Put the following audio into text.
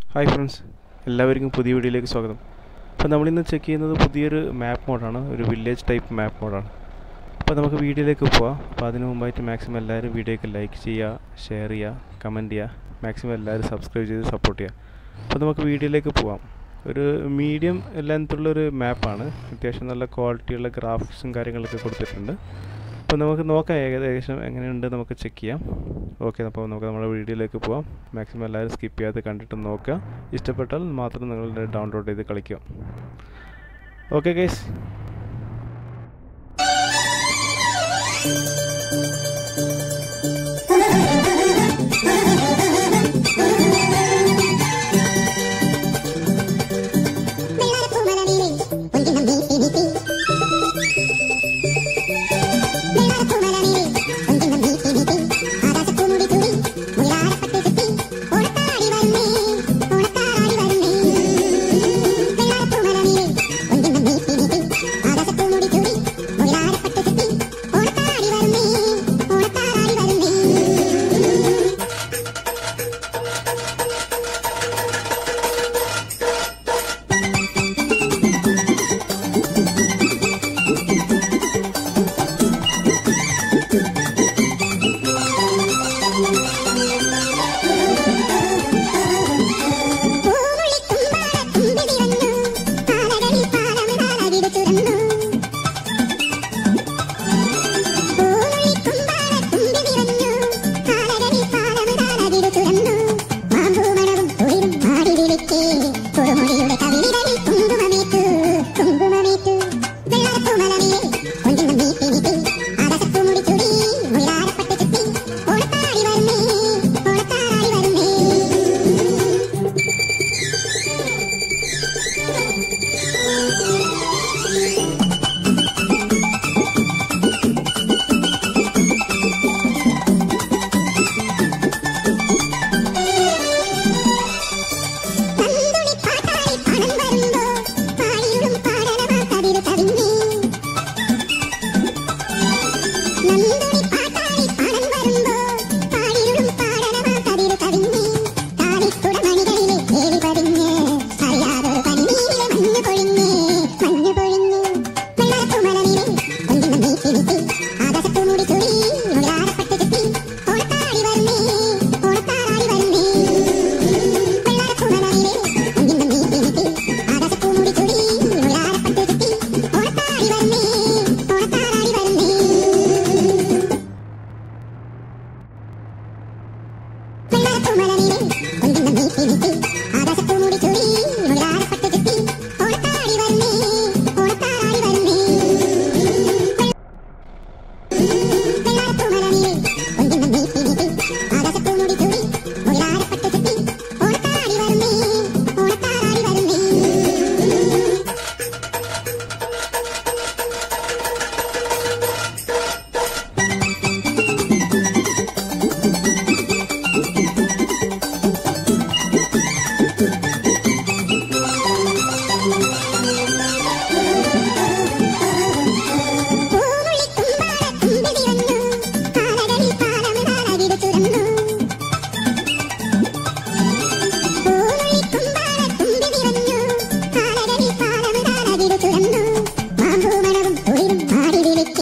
Hi friends എല്ലാവർക്കും പുതിയ വീഡിയോയിലേക്ക് സ്വാഗതം അപ്പോൾ നമ്മളിന്ന് ചെക്ക് ചെയ്യുന്നത് പുതിയൊരു മാപ്പ് മോഡാണ് ഒരു വില്ലേജ് ടൈപ്പ് മാപ്പ് മോഡാണ് അപ്പോൾ നമുക്ക് വീഡിയോയിലേക്ക് പോവാം അപ്പോൾ അതിന് മുമ്പായിട്ട് മാക്സിമം എല്ലാവരും വീഡിയോയ്ക്ക് ലൈക്ക് ചെയ്യുക ഷെയർ ചെയ്യുക കമൻറ്റ് ചെയ്യുക മാക്സിമം എല്ലാവരും സബ്സ്ക്രൈബ് ചെയ്ത് സപ്പോർട്ട് ചെയ്യുക അപ്പോൾ നമുക്ക് വീഡിയോയിലേക്ക് പോവാം ഒരു മീഡിയം ലെങ്ത്തുള്ളൊരു മാപ്പാണ് അത്യാവശ്യം നല്ല ക്വാളിറ്റിയുള്ള ഗ്രാഫിക്സും കാര്യങ്ങളൊക്കെ കൊടുത്തിട്ടുണ്ട് അപ്പോൾ നമുക്ക് നോക്കാം ഏകദേശം എങ്ങനെയുണ്ട് നമുക്ക് ചെക്ക് ചെയ്യാം ഓക്കെ അപ്പോൾ നമുക്ക് നമ്മുടെ വീഡിയോയിലേക്ക് പോവാം മാക്സിമം എല്ലാവരും സ്കിപ്പ് ചെയ്യാതെ കണ്ടിട്ട് നോക്കുക ഇഷ്ടപ്പെട്ടാൽ മാത്രം നിങ്ങൾ ഡൗൺലോഡ് ചെയ്ത് കളിക്കുക ഓക്കെ ഗൈസ് Thank you.